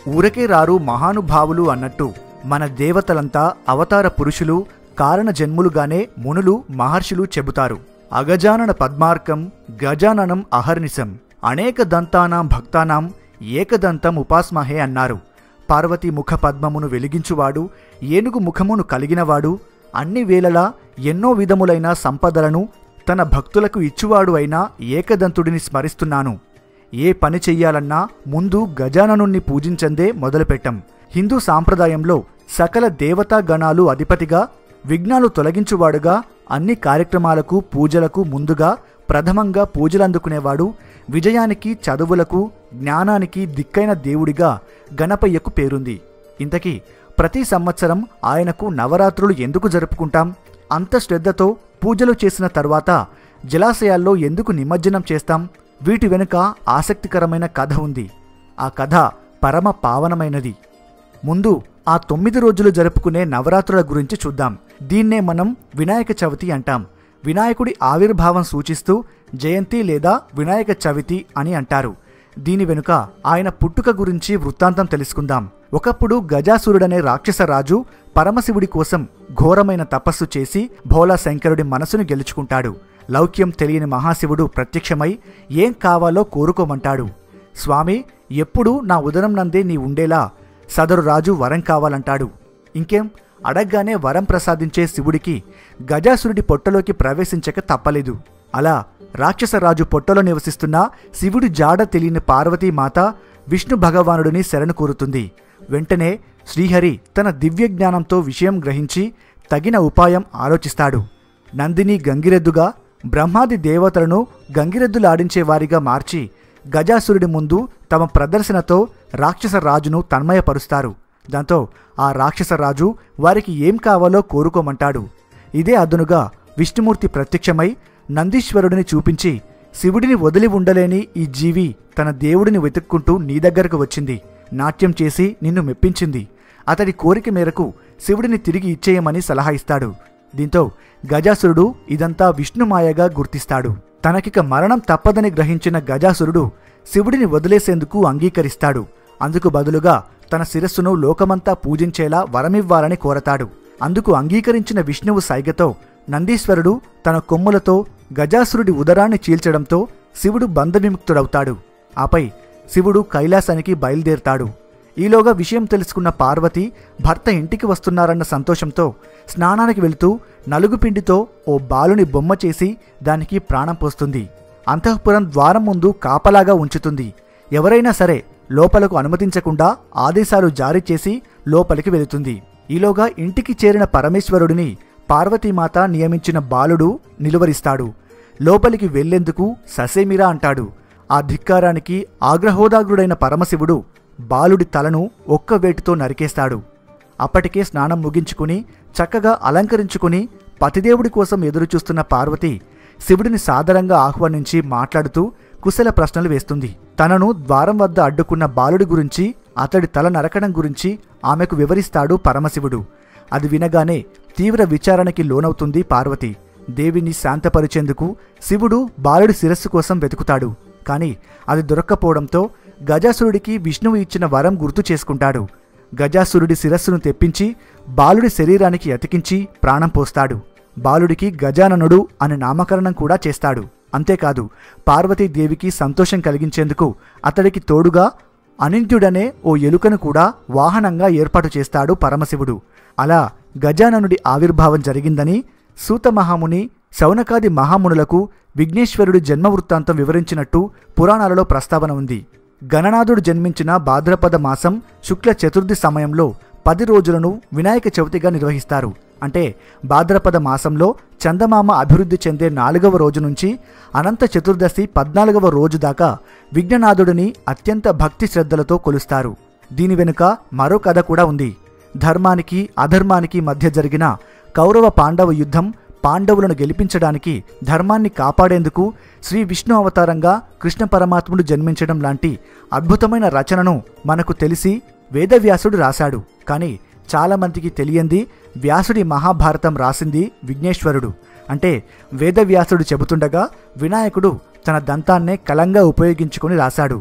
ఊరకే రారు మహానుభావులు అన్నట్టు మన దేవతలంతా అవతార పురుషులు కారణ జన్ములుగానే మునులు మహర్షులు చెబుతారు అగజానన పద్మార్కం గజాననం అహర్నిశం అనేక దంతానాం భక్తానాం ఏకదంతం ఉపాస్మహే అన్నారు పార్వతీ ముఖ పద్మమును వెలిగించువాడు ఏనుగు ముఖమును కలిగినవాడు అన్ని వేళలా ఎన్నో విధములైన సంపదలను తన భక్తులకు ఇచ్చువాడు అయిన ఏకదంతుడిని స్మరిస్తున్నాను ఏ పని చెయ్యాలన్నా ముందు గజాననుణ్ణి పూజించందే మొదలుపెట్టం హిందూ సాంప్రదాయంలో సకల దేవతా గణాలు అధిపతిగా విఘ్నాలు తొలగించువాడుగా అన్ని కార్యక్రమాలకు పూజలకు ముందుగా ప్రథమంగా పూజలందుకునేవాడు విజయానికి చదువులకు జ్ఞానానికి దిక్కైన దేవుడిగా గణపయ్యకు పేరుంది ఇంతకీ ప్రతి సంవత్సరం ఆయనకు నవరాత్రులు ఎందుకు జరుపుకుంటాం అంత శ్రద్ధతో పూజలు చేసిన తర్వాత జలాశయాల్లో ఎందుకు నిమజ్జనం చేస్తాం వీటి వెనుక ఆసక్తికరమైన కథ ఉంది ఆ కథ పరమ పావనమైనది ముందు ఆ తొమ్మిది రోజులు జరుపుకునే నవరాత్రుల గురించి చూద్దాం దీన్నే మనం వినాయక చవితి అంటాం వినాయకుడి ఆవిర్భావం సూచిస్తూ జయంతి లేదా వినాయక చవితి అని అంటారు దీని వెనుక ఆయన పుట్టుక గురించి వృత్తాంతం తెలుసుకుందాం ఒకప్పుడు గజాసురుడనే రాక్షస రాజు పరమశివుడి కోసం ఘోరమైన తపస్సు చేసి భోలా శంకరుడి మనసును గెలుచుకుంటాడు లౌక్యం తెలియని మహాశివుడు ప్రత్యక్షమై ఏం కావాలో కోరుకోమంటాడు స్వామి ఎప్పుడూ నా ఉదరం నందే నీ ఉండేలా సదరు రాజు వరం కావాలంటాడు ఇంకేం అడగ్గానే వరం ప్రసాదించే శివుడికి గజాసురుడి పొట్టలోకి ప్రవేశించక తప్పలేదు అలా రాక్షసరాజు పొట్టలో నివసిస్తున్న శివుడి జాడ తెలియని పార్వతీమాత విష్ణు భగవానుడిని శరణు కోరుతుంది వెంటనే శ్రీహరి తన దివ్య జ్ఞానంతో విషయం గ్రహించి తగిన ఉపాయం ఆలోచిస్తాడు నందిని గంగిరెద్దుగా బ్రహ్మాది దేవతలను గంగిరెద్దులాడించేవారిగా మార్చి గజాసురుడి ముందు తమ ప్రదర్శనతో రాక్షస రాజును తన్మయపరుస్తారు దాంతో ఆ రాక్షస రాజు వారికి ఏం కావాలో కోరుకోమంటాడు ఇదే అదునుగా విష్ణుమూర్తి ప్రత్యక్షమై నందీశ్వరుడిని చూపించి శివుడిని వదిలి ఉండలేని ఈ జీవి తన దేవుడిని వెతుక్కుంటూ నీ దగ్గరకు వచ్చింది నాట్యం చేసి నిన్ను మెప్పించింది అతడి కోరిక మేరకు శివుడిని తిరిగి ఇచ్చేయమని సలహా ఇస్తాడు దీంతో గజాసురుడు ఇదంతా విష్ణుమాయగా గుర్తిస్తాడు తనకిక మరణం తప్పదని గ్రహించిన గజాసురుడు శివుడిని వదిలేసేందుకు అంగీకరిస్తాడు అందుకు బదులుగా తన శిరస్సును లోకమంతా పూజించేలా వరమివ్వాలని కోరతాడు అందుకు అంగీకరించిన విష్ణువు సైగతో నందీశ్వరుడు తన కొమ్ములతో గజాసురుడి ఉదరాన్ని చీల్చడంతో శివుడు బంధవిముక్తుడవుతాడు ఆపై శివుడు కైలాసానికి బయలుదేరతాడు ఈలోగా విషయం తెలుసుకున్న పార్వతి భర్త ఇంటికి వస్తున్నారన్న సంతోషంతో స్నానానికి వెళుతూ నలుగు పిండితో ఓ బాలుని బొమ్మ చేసి దానికి ప్రాణం పోస్తుంది అంతఃపురం ద్వారం ముందు కాపలాగా ఉంచుతుంది ఎవరైనా సరే లోపలకు అనుమతించకుండా ఆదేశాలు జారీ చేసి లోపలికి వెళుతుంది ఈలోగా ఇంటికి చేరిన పరమేశ్వరుడిని పార్వతీమాత నియమించిన బాలుడు నిలువరిస్తాడు లోపలికి వెళ్లేందుకు ససేమిరా అంటాడు ఆ ధిక్కారానికి ఆగ్రహోదాగ్రుడైన పరమశివుడు బాలుడి తలను ఒక్క వేటుతో నరికేస్తాడు అప్పటికే స్నానం ముగించుకుని చక్కగా అలంకరించుకుని పతిదేవుడి కోసం ఎదురుచూస్తున్న పార్వతి శివుడిని సాదరంగా ఆహ్వానించి మాట్లాడుతూ కుశల ప్రశ్నలు వేస్తుంది తనను ద్వారం వద్ద అడ్డుకున్న బాలుడి గురించి అతడి తల నరకడం గురించి ఆమెకు వివరిస్తాడు పరమశివుడు అది వినగానే తీవ్ర విచారణకి లోనవుతుంది పార్వతి దేవిని శాంతపరిచేందుకు శివుడు బాలుడి శిరస్సు కోసం వెతుకుతాడు కానీ అది దొరక్కపోవడంతో గజాసురుడికి విష్ణువు ఇచ్చిన వరం గుర్తు చేసుకుంటాడు గజాసురుడి శిరస్సును తెప్పించి బాలుడి శరీరానికి అతికించి ప్రాణం పోస్తాడు బాలుడికి గజాననుడు అని నామకరణం కూడా చేస్తాడు అంతేకాదు పార్వతీదేవికి సంతోషం కలిగించేందుకు అతడికి తోడుగా అనింద్యుడనే ఓ ఎలుకను కూడా వాహనంగా ఏర్పాటు చేస్తాడు పరమశివుడు అలా గజాననుడి ఆవిర్భావం జరిగిందని సూతమహాముని శౌనకాది మహామునులకు విఘ్నేశ్వరుడి జన్మ వృత్తాంతం వివరించినట్టు పురాణాలలో ప్రస్తావన ఉంది గణనాథుడు జన్మించిన భాద్రపద మాసం శుక్ల చతుర్థి సమయంలో పది రోజులను వినాయక చవితిగా నిర్వహిస్తారు అంటే భాద్రపద మాసంలో చందమామ అభివృద్ధి చెందే నాలుగవ రోజు నుంచి అనంత చతుర్దశి పద్నాలుగవ రోజు దాకా విఘ్ననాథుడిని అత్యంత భక్తి శ్రద్ధలతో కొలుస్తారు దీని వెనుక మరో కథ కూడా ఉంది ధర్మానికి అధర్మానికి మధ్య జరిగిన కౌరవ పాండవ యుద్ధం పాండవులను గెలిపించడానికి ధర్మాన్ని కాపాడేందుకు శ్రీ విష్ణు అవతారంగా కృష్ణ పరమాత్ముడు జన్మించడం లాంటి అద్భుతమైన రచనను మనకు తెలిసి వేదవ్యాసుడు రాశాడు కానీ చాలామందికి తెలియంది వ్యాసుడి మహాభారతం రాసింది విఘ్నేశ్వరుడు అంటే వేదవ్యాసుడు చెబుతుండగా వినాయకుడు తన దంతాన్నే కలంగా ఉపయోగించుకొని రాశాడు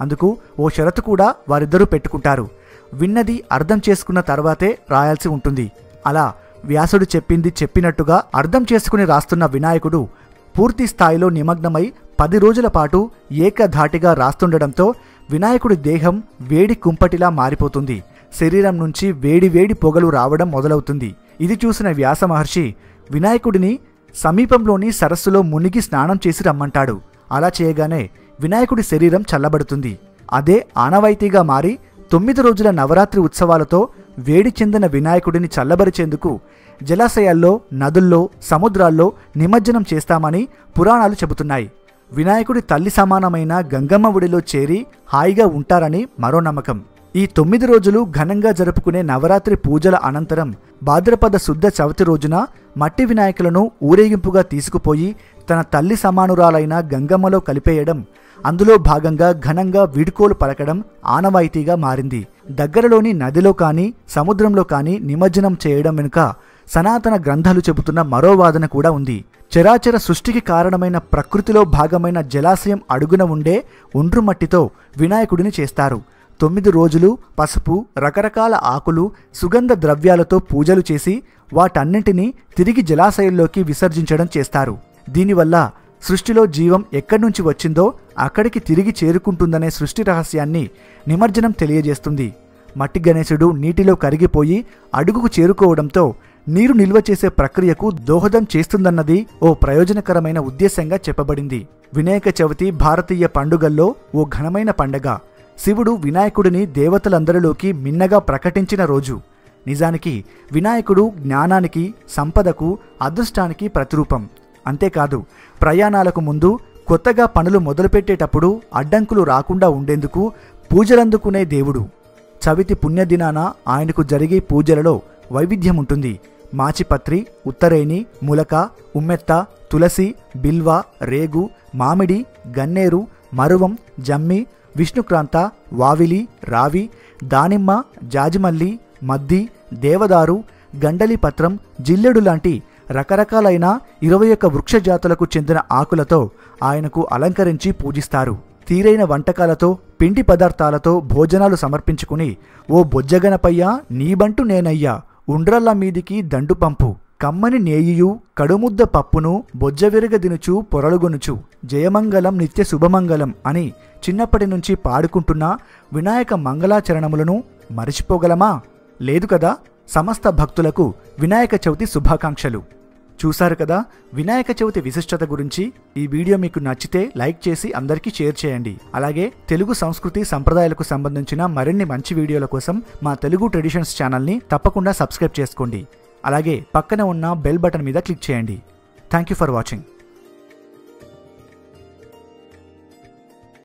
అందుకు ఓ షరతు కూడా వారిద్దరూ పెట్టుకుంటారు విన్నది అర్థం చేసుకున్న తర్వాతే రాయాల్సి ఉంటుంది అలా వ్యాసుడు చెప్పింది చెప్పినట్టుగా అర్థం చేసుకుని రాస్తున్న వినాయకుడు పూర్తి స్థాయిలో నిమగ్నమై పది రోజుల పాటు ఏకధాటిగా రాస్తుండడంతో వినాయకుడి దేహం వేడి కుంపటిలా మారిపోతుంది శరీరం నుంచి వేడి వేడి పొగలు రావడం మొదలవుతుంది ఇది చూసిన వ్యాస మహర్షి వినాయకుడిని సమీపంలోని సరస్సులో మునిగి స్నానం చేసి రమ్మంటాడు అలా చేయగానే వినాయకుడి శరీరం చల్లబడుతుంది అదే ఆనవాయితీగా మారి తొమ్మిది రోజుల నవరాత్రి ఉత్సవాలతో వేడి చెందిన వినాయకుడిని చల్లబరిచేందుకు జలాశయాల్లో నదుల్లో సముద్రాల్లో నిమజ్జనం చేస్తామని పురాణాలు చెబుతున్నాయి వినాయకుడి తల్లి సమానమైన గంగమ్మ ఒడిలో చేరి హాయిగా ఉంటారని మరో నమ్మకం ఈ తొమ్మిది రోజులు ఘనంగా జరుపుకునే నవరాత్రి పూజల అనంతరం భాద్రపద శుద్ధ చవితి రోజున మట్టి వినాయకులను ఊరేగింపుగా తీసుకుపోయి తన తల్లి సమానురాలైన గంగమ్మలో కలిపేయడం అందులో భాగంగా ఘనంగా వీడ్కోలు పలకడం ఆనవాయితీగా మారింది దగ్గరలోని నదిలో కానీ సముద్రంలో కానీ నిమజ్జనం చేయడం వెనుక సనాతన గ్రంథాలు చెబుతున్న మరో వాదన కూడా ఉంది చరాచర సృష్టికి కారణమైన ప్రకృతిలో భాగమైన జలాశయం అడుగున ఉండే ఒండ్రు మట్టితో వినాయకుడిని చేస్తారు తొమ్మిది రోజులు పసుపు రకరకాల ఆకులు సుగంధ ద్రవ్యాలతో పూజలు చేసి వాటన్నింటినీ తిరిగి జలాశయంలోకి విసర్జించడం చేస్తారు దీనివల్ల సృష్టిలో జీవం ఎక్కడి నుంచి వచ్చిందో అక్కడికి తిరిగి చేరుకుంటుందనే సృష్టి రహస్యాన్ని నిమజ్జనం తెలియజేస్తుంది మట్టి గణేశుడు నీటిలో కరిగిపోయి అడుగుకు చేరుకోవడంతో నీరు నిల్వ చేసే ప్రక్రియకు దోహదం చేస్తుందన్నది ఓ ప్రయోజనకరమైన ఉద్దేశంగా చెప్పబడింది వినాయక చవితి భారతీయ పండుగల్లో ఓ ఘనమైన పండగ శివుడు వినాయకుడిని దేవతలందరిలోకి మిన్నగా ప్రకటించిన రోజు నిజానికి వినాయకుడు జ్ఞానానికి సంపదకు అదృష్టానికి ప్రతిరూపం అంతేకాదు ప్రయాణాలకు ముందు కొత్తగా పనులు మొదలుపెట్టేటప్పుడు అడ్డంకులు రాకుండా ఉండేందుకు పూజలందుకునే దేవుడు చవితి పుణ్యదినాన ఆయనకు జరిగే పూజలలో వైవిధ్యం ఉంటుంది మాచిపత్రి ఉత్తరేణి ములక ఉమ్మెత్త తులసి బిల్వ రేగు మామిడి గన్నేరు మరువం జమ్మి విష్ణుక్రాంత వావిలి రావి దానిమ్మ జాజిమల్లి మద్ది దేవదారు గండలి పత్రం జిల్లెడు లాంటి రకరకాలైన ఇరవై ఒక్క వృక్ష జాతులకు చెందిన ఆకులతో ఆయనకు అలంకరించి పూజిస్తారు తీరైన వంటకాలతో పిండి పదార్థాలతో భోజనాలు సమర్పించుకుని ఓ బొజ్జగనపయ్యా నీబంటు నేనయ్యా ఉండ్రల్ల మీదికి దండు పంపు కమ్మని నేయియు కడుముద్ద పప్పును బొజ్జవిరగ దినుచు పొరలుగొనుచు జయమంగళం నిత్య శుభమంగళం అని చిన్నప్పటి నుంచి పాడుకుంటున్న వినాయక మంగళాచరణములను మరిచిపోగలమా లేదు కదా సమస్త భక్తులకు వినాయక చవితి శుభాకాంక్షలు చూశారు కదా వినాయక చవితి విశిష్టత గురించి ఈ వీడియో మీకు నచ్చితే లైక్ చేసి అందరికీ షేర్ చేయండి అలాగే తెలుగు సంస్కృతి సంప్రదాయాలకు సంబంధించిన మరిన్ని మంచి వీడియోల కోసం మా తెలుగు ట్రెడిషన్స్ ఛానల్ని తప్పకుండా సబ్స్క్రైబ్ చేసుకోండి అలాగే పక్కన ఉన్న బెల్ బటన్ మీద క్లిక్ చేయండి థ్యాంక్ యూ ఫర్ వాచింగ్